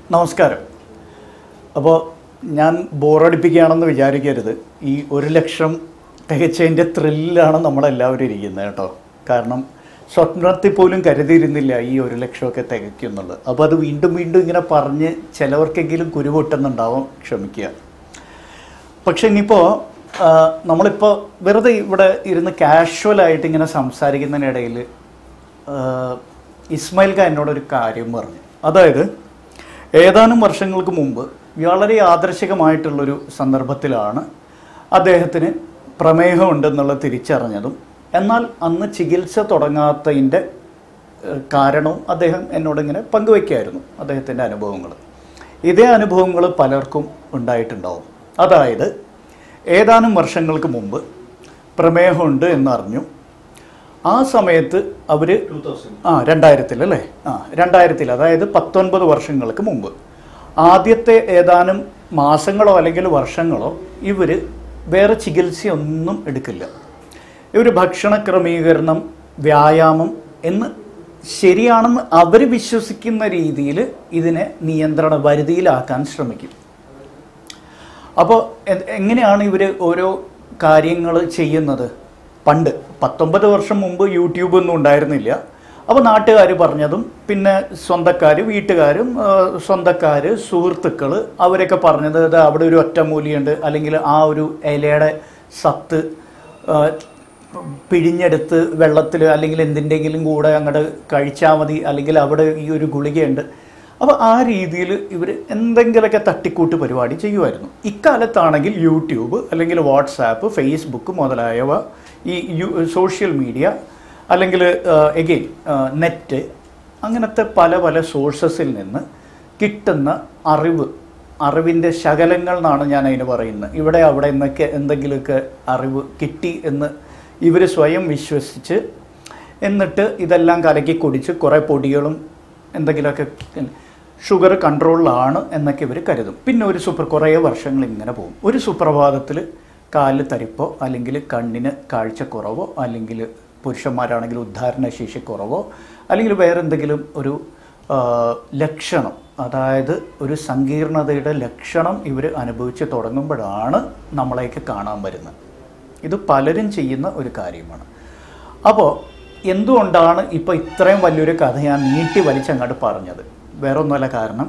നമസ്കാരം അപ്പോൾ ഞാൻ ബോറടിപ്പിക്കുകയാണെന്ന് വിചാരിക്കരുത് ഈ ഒരു ലക്ഷം തികച്ചതിൻ്റെ ത്രില്ലാണ് നമ്മളെല്ലാവരും ഇരിക്കുന്നത് കേട്ടോ കാരണം സ്വപ്നത്തിൽ പോലും കരുതിയിരുന്നില്ല ഈ ഒരു ലക്ഷമൊക്കെ തികയ്ക്കുന്നുള്ളത് അപ്പോൾ അത് വീണ്ടും വീണ്ടും ഇങ്ങനെ പറഞ്ഞ് ചിലവർക്കെങ്കിലും കുരുപൊട്ടുന്നുണ്ടാവും ക്ഷമിക്കുക പക്ഷെ ഇനിയിപ്പോൾ നമ്മളിപ്പോൾ വെറുതെ ഇവിടെ ഇരുന്ന് കാഷ്വലായിട്ട് ഇങ്ങനെ സംസാരിക്കുന്നതിനിടയിൽ ഇസ്മായിൽ ഖാൻ എന്നോടൊരു കാര്യം പറഞ്ഞു അതായത് ഏതാനും വർഷങ്ങൾക്ക് മുമ്പ് വളരെ ആദർശികമായിട്ടുള്ളൊരു സന്ദർഭത്തിലാണ് അദ്ദേഹത്തിന് പ്രമേഹം ഉണ്ടെന്നുള്ളത് തിരിച്ചറിഞ്ഞതും എന്നാൽ അന്ന് ചികിത്സ തുടങ്ങാത്തതിൻ്റെ ഏഹ്, കാരണവും അദ്ദേഹം എന്നോടിങ്ങനെ പങ്കുവയ്ക്കായിരുന്നു അദ്ദേഹത്തിൻ്റെ അനുഭവങ്ങൾ ഇതേ അനുഭവങ്ങൾ പലർക്കും ഉണ്ടായിട്ടുണ്ടാവും അതായത് ഏതാനും വർഷങ്ങൾക്ക് മുമ്പ് പ്രമേഹമുണ്ട് എന്നറിഞ്ഞു ആ സമയത്ത് അവർ ആ രണ്ടായിരത്തിൽ അല്ലേ ആ രണ്ടായിരത്തിൽ അതായത് പത്തൊൻപത് വർഷങ്ങൾക്ക് മുമ്പ് ആദ്യത്തെ ഏതാനും മാസങ്ങളോ അല്ലെങ്കിൽ വർഷങ്ങളോ ഇവർ വേറെ ചികിത്സയൊന്നും എടുക്കില്ല ഇവർ ഭക്ഷണ ക്രമീകരണം വ്യായാമം എന്ന് ശരിയാണെന്ന് അവർ വിശ്വസിക്കുന്ന രീതിയിൽ ഇതിനെ നിയന്ത്രണ പരിധിയിലാക്കാൻ ശ്രമിക്കും അപ്പോൾ എങ്ങനെയാണ് ഇവർ ഓരോ കാര്യങ്ങൾ ചെയ്യുന്നത് പണ്ട് പത്തൊമ്പത് വർഷം മുമ്പ് യൂട്യൂബ് ഒന്നും ഉണ്ടായിരുന്നില്ല അപ്പോൾ നാട്ടുകാർ പറഞ്ഞതും പിന്നെ സ്വന്തക്കാർ വീട്ടുകാരും സ്വന്തക്കാർ സുഹൃത്തുക്കൾ അവരൊക്കെ പറഞ്ഞത് "ദാ അവിടെ ഒരു ഒറ്റമൂലിയുണ്ട് അല്ലെങ്കിൽ ആ ഒരു ഇലയുടെ സത്ത് ആ, പിഴിഞ്ഞെടുത്ത് വെള്ളത്തിൽ അല്ലെങ്കിൽ എന്തിൻ്റെങ്കിലും കൂടെ അങ്ങോട്ട് കഴിച്ചാൽ മതി അല്ലെങ്കിൽ അവിടെ ഈ ഒരു ഗുളികയുണ്ട് അപ്പോൾ ആ രീതിയിൽ ഇവർ എന്തെങ്കിലുമൊക്കെ തട്ടിക്കൂട്ട് പരിപാടി ചെയ്യുമായിരുന്നു ഇക്കാലത്താണെങ്കിൽ യൂട്യൂബ് അല്ലെങ്കിൽ വാട്സാപ്പ് ഫേസ്ബുക്ക് മുതലായവ ഈ യു സോഷ്യൽ മീഡിയ അല്ലെങ്കിൽ എഗെയിൻ നെറ്റ് അങ്ങനത്തെ പല പല സോഴ്സസിൽ നിന്ന് കിട്ടുന്ന അറിവ് അറിവിൻ്റെ ശകലങ്ങൾ എന്നാണ് ഞാൻ അതിന് പറയുന്നത് ഇവിടെ അവിടെ നിന്നൊക്കെ എന്തെങ്കിലുമൊക്കെ അറിവ് കിട്ടി എന്ന് ഇവർ സ്വയം വിശ്വസിച്ച് എന്നിട്ട് ഇതെല്ലാം കലക്കി കുടിച്ച് കുറേ പൊടികളും എന്തെങ്കിലുമൊക്കെ ഷുഗർ കൺട്രോളിലാണ് എന്നൊക്കെ ഇവർ കരുതും പിന്നെ ഒരു സൂപ്പർ കുറേ വർഷങ്ങൾ ഇങ്ങനെ പോകും ഒരു സുപ്രഭാതത്തിൽ കാലിൽ തരിപ്പോ അല്ലെങ്കിൽ കണ്ണിന് കാഴ്ചക്കുറവോ അല്ലെങ്കിൽ പുരുഷന്മാരാണെങ്കിൽ ഉദ്ധാരണശേഷി കുറവോ അല്ലെങ്കിൽ വേറെ എന്തെങ്കിലും ഒരു ആ, ലക്ഷണം അതായത് ഒരു സങ്കീർണതയുടെ ലക്ഷണം ഇവർ അനുഭവിച്ച് തുടങ്ങുമ്പോഴാണ് നമ്മളെയൊക്കെ കാണാൻ വരുന്നത് ഇത് പലരും ചെയ്യുന്ന ഒരു കാര്യമാണ് അപ്പോൾ എന്തുകൊണ്ടാണ് ഇപ്പോൾ ഇത്രയും വലിയൊരു കഥ ഞാൻ നീട്ടി വലിച്ചങ്ങോട്ട് പറഞ്ഞത് വേറെ ഒന്നുമല്ല കാരണം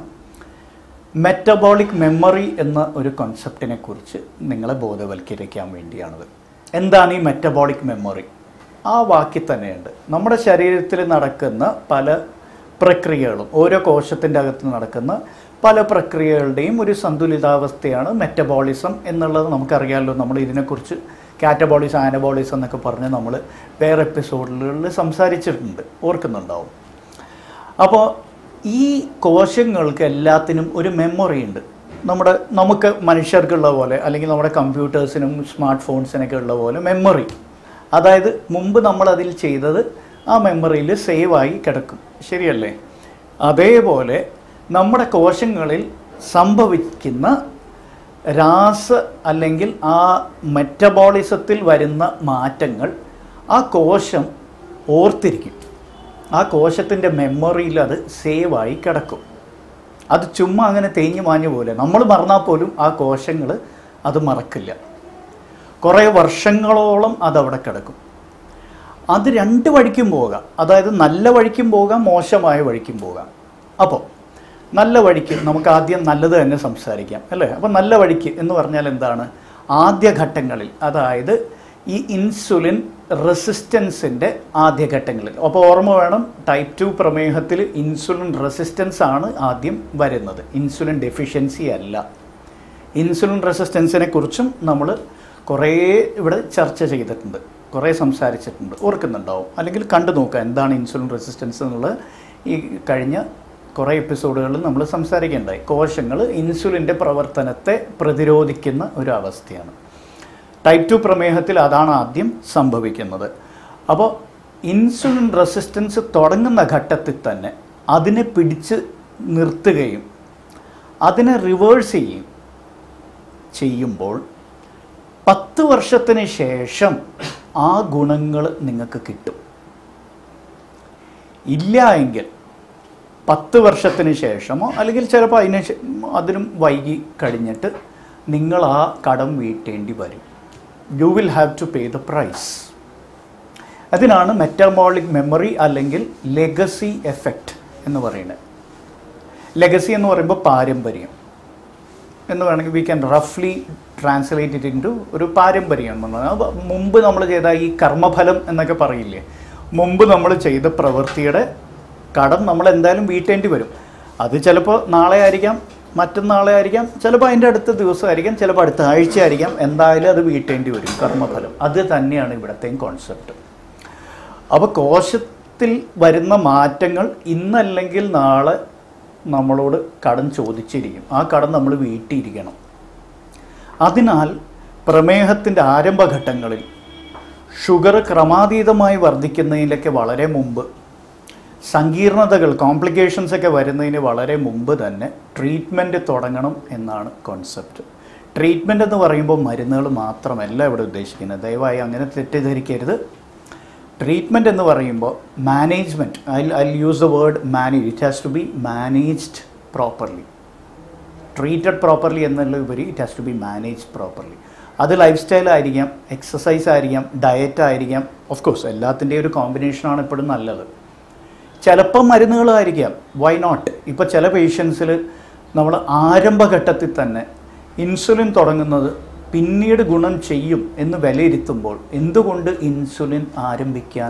മെറ്റബോളിക് മെമ്മറി എന്ന ഒരു കോൺസെപ്റ്റിനെ കുറിച്ച് നിങ്ങളെ ബോധവൽക്കരിക്കാൻ വേണ്ടിയാണത് എന്താണ് ഈ മെറ്റബോളിക് മെമ്മറി ആ വാക്കിൽ തന്നെയുണ്ട് നമ്മുടെ ശരീരത്തിൽ നടക്കുന്ന പല പ്രക്രിയകളും ഓരോ കോശത്തിൻ്റെ അകത്ത് നടക്കുന്ന പല പ്രക്രിയകളുടെയും ഒരു സന്തുലിതാവസ്ഥയാണ് മെറ്റബോളിസം എന്നുള്ളത് നമുക്കറിയാമല്ലോ നമ്മൾ ഇതിനെക്കുറിച്ച് കാറ്റബോളിസം ആനബോളിസം എന്നൊക്കെ പറഞ്ഞ് നമ്മൾ വേറെ എപ്പിസോഡുകളിൽ സംസാരിച്ചിട്ടുണ്ട് ഓർക്കുന്നുണ്ടാവും അപ്പോൾ ഈ കോശങ്ങൾക്ക് എല്ലാത്തിനും ഒരു മെമ്മറി ഉണ്ട് നമ്മുടെ നമുക്ക് മനുഷ്യർക്കുള്ള പോലെ അല്ലെങ്കിൽ നമ്മുടെ കമ്പ്യൂട്ടേഴ്സിനും സ്മാർട്ട് ഫോൺസിനൊക്കെ ഉള്ള പോലെ മെമ്മറി അതായത് മുമ്പ് നമ്മൾ അതിൽ ചെയ്തത് ആ മെമ്മറിയിൽ സേവായി കിടക്കും ശരിയല്ലേ അതേപോലെ നമ്മുടെ കോശങ്ങളിൽ സംഭവിക്കുന്ന രാസ അല്ലെങ്കിൽ ആ മെറ്റബോളിസത്തിൽ വരുന്ന മാറ്റങ്ങൾ ആ കോശം ഓർത്തിരിക്കും ആ കോശത്തിൻ്റെ മെമ്മറിയിൽ അത് സേവായി കിടക്കും അത് ചുമ്മാ അങ്ങനെ തേഞ്ഞു മാഞ്ഞു പോലെ നമ്മൾ മറന്നാൽ പോലും ആ കോശങ്ങൾ അത് മറക്കില്ല കുറേ വർഷങ്ങളോളം അതവിടെ കിടക്കും അത് രണ്ട് വഴിക്കും പോകാം അതായത് നല്ല വഴിക്കും പോകാം മോശമായ വഴിക്കും പോകാം അപ്പോൾ നല്ല വഴിക്ക് നമുക്ക് ആദ്യം നല്ലത് തന്നെ സംസാരിക്കാം അല്ലേ അപ്പോൾ നല്ല വഴിക്ക് എന്ന് പറഞ്ഞാൽ എന്താണ് ആദ്യഘട്ടങ്ങളിൽ അതായത് ഈ ഇൻസുലിൻ റെസിസ്റ്റൻസിൻ്റെ ആദ്യഘട്ടങ്ങളിൽ അപ്പോൾ ഓർമ്മ വേണം ടൈപ്പ് ടു പ്രമേഹത്തിൽ ഇൻസുലിൻ റെസിസ്റ്റൻസ് ആണ് ആദ്യം വരുന്നത് ഇൻസുലിൻ ഡെഫിഷ്യൻസി അല്ല ഇൻസുലിൻ റെസിസ്റ്റൻസിനെ കുറിച്ചും നമ്മൾ കുറേ ഇവിടെ ചർച്ച ചെയ്തിട്ടുണ്ട് കുറേ സംസാരിച്ചിട്ടുണ്ട് ഓർക്കുന്നുണ്ടാവും അല്ലെങ്കിൽ കണ്ടു നോക്കുക എന്താണ് ഇൻസുലിൻ റെസിസ്റ്റൻസ് എന്നുള്ളത് ഈ കഴിഞ്ഞ കുറേ എപ്പിസോഡുകളിൽ നമ്മൾ സംസാരിക്കേണ്ടായി കോശങ്ങൾ ഇൻസുലിൻ്റെ പ്രവർത്തനത്തെ പ്രതിരോധിക്കുന്ന ഒരു അവസ്ഥയാണ് ടൈപ്പ് ടു പ്രമേഹത്തിൽ അതാണ് ആദ്യം സംഭവിക്കുന്നത് അപ്പോൾ ഇൻസുലിൻ റെസിസ്റ്റൻസ് തുടങ്ങുന്ന ഘട്ടത്തിൽ തന്നെ അതിനെ പിടിച്ച് നിർത്തുകയും അതിനെ റിവേഴ്സ് ചെയ്യും ചെയ്യുമ്പോൾ പത്ത് വർഷത്തിന് ശേഷം ആ ഗുണങ്ങൾ നിങ്ങൾക്ക് കിട്ടും ഇല്ല എങ്കിൽ പത്ത് വർഷത്തിന് ശേഷമോ അല്ലെങ്കിൽ ചിലപ്പോൾ അതിന് ശേ- അതിനും വൈകി കഴിഞ്ഞിട്ട് നിങ്ങൾ ആ കടം വീട്ടേണ്ടി വരും you will have to pay the price അതിനാണ് മെറ്റബോളിക് മെമ്മറി അല്ലെങ്കിൽ ലെഗസി എഫക്റ്റ് എന്ന് പറയുന്നത് ലെഗസി എന്ന് പറയുമ്പോൾ പാരമ്പര്യം എന്ന് വേണമെങ്കിൽ വി ക്യാൻ റഫ്ലി ട്രാൻസ്ലേറ്റ് ഇറ്റ് ഇൻറ്റു ഒരു പാരമ്പര്യം എന്നുള്ളത് അത് മുമ്പ് നമ്മൾ ചെയ്ത ഈ കർമ്മഫലം എന്നൊക്കെ പറയില്ലേ മുമ്പ് നമ്മൾ ചെയ്ത പ്രവൃത്തിയുടെ കടം നമ്മൾ എന്തായാലും വീട്ടേണ്ടി വരും അത് ചിലപ്പോൾ നാളെ ആയിരിക്കാം മറ്റന്നാളെ ആയിരിക്കാം ചിലപ്പോൾ അതിൻ്റെ അടുത്ത ദിവസമായിരിക്കാം ചിലപ്പോൾ അടുത്ത ആഴ്ച ആയിരിക്കാം എന്തായാലും അത് വീട്ടേണ്ടി വരും കർമ്മഫലം അത് തന്നെയാണ് ഇവിടത്തെയും കോൺസെപ്റ്റ് അപ്പോൾ കോശത്തിൽ വരുന്ന മാറ്റങ്ങൾ ഇന്നല്ലെങ്കിൽ നാളെ നമ്മളോട് കടം ചോദിച്ചിരിക്കും ആ കടം നമ്മൾ വീട്ടിയിരിക്കണം അതിനാൽ പ്രമേഹത്തിൻ്റെ ആരംഭഘട്ടങ്ങളിൽ ഷുഗർ ക്രമാതീതമായി വർദ്ധിക്കുന്നതിലൊക്കെ വളരെ മുമ്പ് സങ്കീർണതകൾ കോംപ്ലിക്കേഷൻസ് ഒക്കെ വരുന്നതിന് വളരെ മുമ്പ് തന്നെ ട്രീറ്റ്മെൻറ്റ് തുടങ്ങണം എന്നാണ് കോൺസെപ്റ്റ് ട്രീറ്റ്മെൻ്റ് എന്ന് പറയുമ്പോൾ മരുന്നുകൾ മാത്രമല്ല ഇവിടെ ഉദ്ദേശിക്കുന്നത് ദയവായി അങ്ങനെ തെറ്റിദ്ധരിക്കരുത് ട്രീറ്റ്മെൻറ്റ് എന്ന് പറയുമ്പോൾ management I I use the word manage it has to be managed properly treated properly എന്നുള്ള ഉപരി it has to be manage properly അത് ലൈഫ് സ്റ്റൈൽ ആയിരിക്കാം എക്സസൈസ് ആയിരിക്കാം ഡയറ്റ് ആയിരിക്കാം ഓഫ് കോഴ്സ് എല്ലാത്തിൻ്റെയും ഒരു കോമ്പിനേഷനാണ് എപ്പോഴും നല്ലത് ചിലപ്പോൾ മരുന്നുകളായിരിക്കാം വൈ നോട്ട് ഇപ്പോൾ ചില പേഷ്യൻസിൽ നമ്മൾ ആരംഭഘട്ടത്തിൽ തന്നെ ഇൻസുലിൻ തുടങ്ങുന്നത് പിന്നീട് ഗുണം ചെയ്യും എന്ന് വിലയിരുത്തുമ്പോൾ എന്തുകൊണ്ട് ഇൻസുലിൻ ആരംഭിക്കാൻ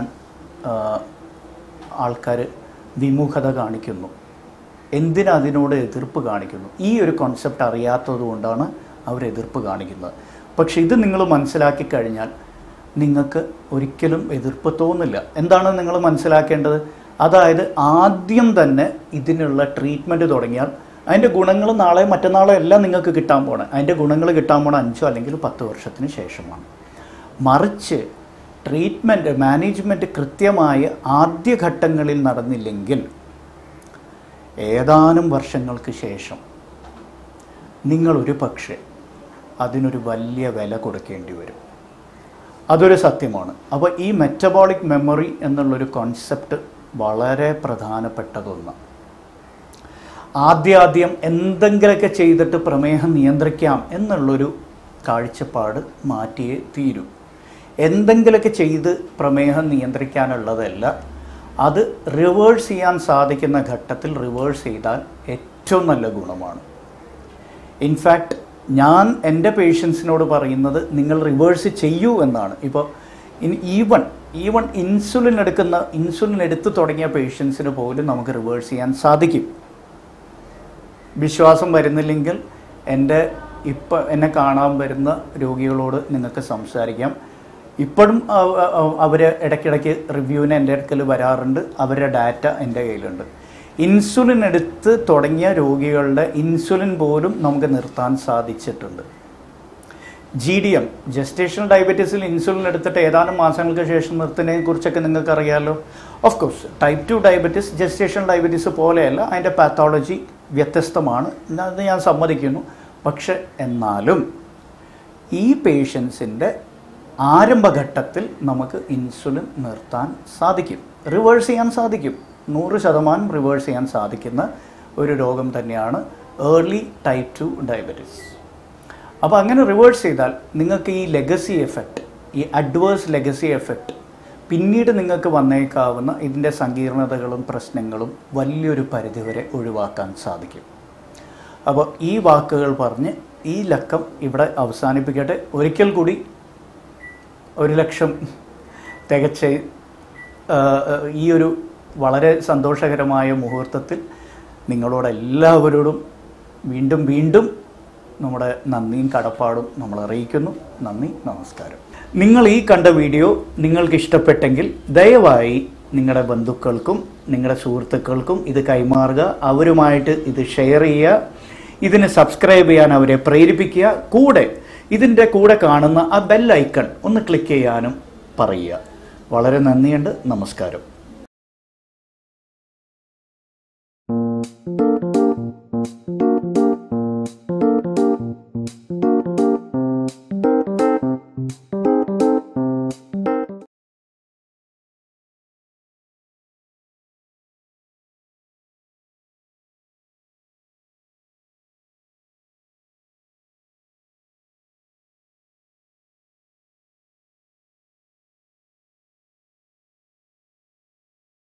ആൾക്കാർ വിമുഖത കാണിക്കുന്നു എന്തിന് അതിനോട് എതിർപ്പ് കാണിക്കുന്നു ഈ ഒരു കോൺസെപ്റ്റ് അറിയാത്തത് കൊണ്ടാണ് അവർ എതിർപ്പ് കാണിക്കുന്നത് പക്ഷെ ഇത് നിങ്ങൾ മനസ്സിലാക്കി കഴിഞ്ഞാൽ നിങ്ങൾക്ക് ഒരിക്കലും എതിർപ്പ് തോന്നില്ല എന്താണ് നിങ്ങൾ മനസ്സിലാക്കേണ്ടത് അതായത് ആദ്യം തന്നെ ഇതിനുള്ള ട്രീറ്റ്മെൻറ്റ് തുടങ്ങിയാൽ അതിൻ്റെ ഗുണങ്ങൾ നാളെ മറ്റന്നാളോ എല്ലാം നിങ്ങൾക്ക് കിട്ടാൻ പോണേ അതിൻ്റെ ഗുണങ്ങൾ കിട്ടാൻ പോണ അഞ്ചോ അല്ലെങ്കിൽ പത്ത് വർഷത്തിന് ശേഷമാണ് മറിച്ച് ട്രീറ്റ്മെൻറ്റ് മാനേജ്മെൻറ്റ് കൃത്യമായ ആദ്യഘട്ടങ്ങളിൽ നടന്നില്ലെങ്കിൽ ഏതാനും വർഷങ്ങൾക്ക് ശേഷം നിങ്ങളൊരു പക്ഷേ അതിനൊരു വലിയ വില കൊടുക്കേണ്ടി വരും അതൊരു സത്യമാണ് അപ്പോൾ ഈ മെറ്റബോളിക് മെമ്മറി എന്നുള്ളൊരു കോൺസെപ്റ്റ് വളരെ പ്രധാനപ്പെട്ടതൊന്നാണ് ആദ്യാദ്യം എന്തെങ്കിലുമൊക്കെ ചെയ്തിട്ട് പ്രമേഹം നിയന്ത്രിക്കാം എന്നുള്ളൊരു കാഴ്ചപ്പാട് മാറ്റിയേ തീരൂ എന്തെങ്കിലുമൊക്കെ ചെയ്ത് പ്രമേഹം നിയന്ത്രിക്കാനുള്ളതല്ല അത് റിവേഴ്സ് ചെയ്യാൻ സാധിക്കുന്ന ഘട്ടത്തിൽ റിവേഴ്സ് ചെയ്താൽ ഏറ്റവും നല്ല ഗുണമാണ് ഇൻഫാക്റ്റ് ഞാൻ എൻ്റെ പേഷ്യൻസിനോട് പറയുന്നത് നിങ്ങൾ റിവേഴ്സ് ചെയ്യൂ എന്നാണ് ഇപ്പോൾ ഈവൺ ഈവൺ ഇൻസുലിൻ എടുക്കുന്ന ഇൻസുലിൻ എടുത്തു തുടങ്ങിയ പേഷ്യൻസിന് പോലും നമുക്ക് റിവേഴ്സ് ചെയ്യാൻ സാധിക്കും വിശ്വാസം വരുന്നില്ലെങ്കിൽ എൻ്റെ ഇപ്പം എന്നെ കാണാൻ വരുന്ന രോഗികളോട് നിങ്ങൾക്ക് സംസാരിക്കാം ഇപ്പോഴും അവർ ഇടയ്ക്കിടയ്ക്ക് റിവ്യൂവിന് എൻ്റെ അടുക്കൽ വരാറുണ്ട് അവരുടെ ഡാറ്റ എൻ്റെ കയ്യിലുണ്ട് ഇൻസുലിൻ എടുത്ത് തുടങ്ങിയ രോഗികളുടെ ഇൻസുലിൻ പോലും നമുക്ക് നിർത്താൻ സാധിച്ചിട്ടുണ്ട് ജി ഡി എം ജസ്റ്റേഷണൽ ഡയബറ്റീസിൽ ഇൻസുലിൻ എടുത്തിട്ട് ഏതാനും മാസങ്ങൾക്ക് ശേഷം നിർത്തുന്നതിനെ കുറിച്ചൊക്കെ നിങ്ങൾക്ക് അറിയാമല്ലോ of course type two diabetes gestational diabetes പോലെയല്ല അതിൻ്റെ പാത്തോളജി വ്യത്യസ്തമാണ് അത് ഞാൻ സമ്മതിക്കുന്നു പക്ഷെ എന്നാലും ഈ പേഷ്യൻസിൻ്റെ ആരംഭഘട്ടത്തിൽ നമുക്ക് ഇൻസുലിൻ നിർത്താൻ സാധിക്കും റിവേഴ്സ് ചെയ്യാൻ സാധിക്കും നൂറ് ശതമാനം റിവേഴ്സ് ചെയ്യാൻ സാധിക്കുന്ന ഒരു രോഗം തന്നെയാണ് ഏർലി ടൈപ്പ് ടു ഡയബറ്റീസ് അപ്പോൾ അങ്ങനെ റിവേഴ്സ് ചെയ്താൽ നിങ്ങൾക്ക് ഈ ലെഗസി എഫക്റ്റ് ഈ അഡ്വേഴ്സ് ലെഗസി എഫക്റ്റ് പിന്നീട് നിങ്ങൾക്ക് വന്നേക്കാവുന്ന ഇതിൻ്റെ സങ്കീർണതകളും പ്രശ്നങ്ങളും വലിയൊരു പരിധിവരെ ഒഴിവാക്കാൻ സാധിക്കും അപ്പോൾ ഈ വാക്കുകൾ പറഞ്ഞ് ഈ ലക്കം ഇവിടെ അവസാനിപ്പിക്കട്ടെ ഒരിക്കൽ കൂടി ഒരു ലക്ഷം തികച്ച ആ, ഈ ഒരു വളരെ സന്തോഷകരമായ മുഹൂർത്തത്തിൽ നിങ്ങളോടെല്ലാവരോടും വീണ്ടും വീണ്ടും നമ്മുടെ നന്ദിയും കടപ്പാടും നമ്മൾ അറിയിക്കുന്നു നന്ദി നമസ്കാരം നിങ്ങൾ ഈ കണ്ട വീഡിയോ നിങ്ങൾക്ക് ഇഷ്ടപ്പെട്ടെങ്കിൽ ദയവായി നിങ്ങളുടെ ബന്ധുക്കൾക്കും നിങ്ങളുടെ സുഹൃത്തുക്കൾക്കും ഇത് കൈമാറുക അവരുമായിട്ട് ഇത് ഷെയർ ചെയ്യുക ഇതിന് സബ്സ്ക്രൈബ് ചെയ്യാൻ അവരെ പ്രേരിപ്പിക്കുക കൂടെ ഇതിൻ്റെ കൂടെ കാണുന്ന ആ ബെൽ ഐക്കൺ ഒന്ന് ക്ലിക്ക് ചെയ്യാനും പറയുക വളരെ നന്ദിയുണ്ട് നമസ്കാരം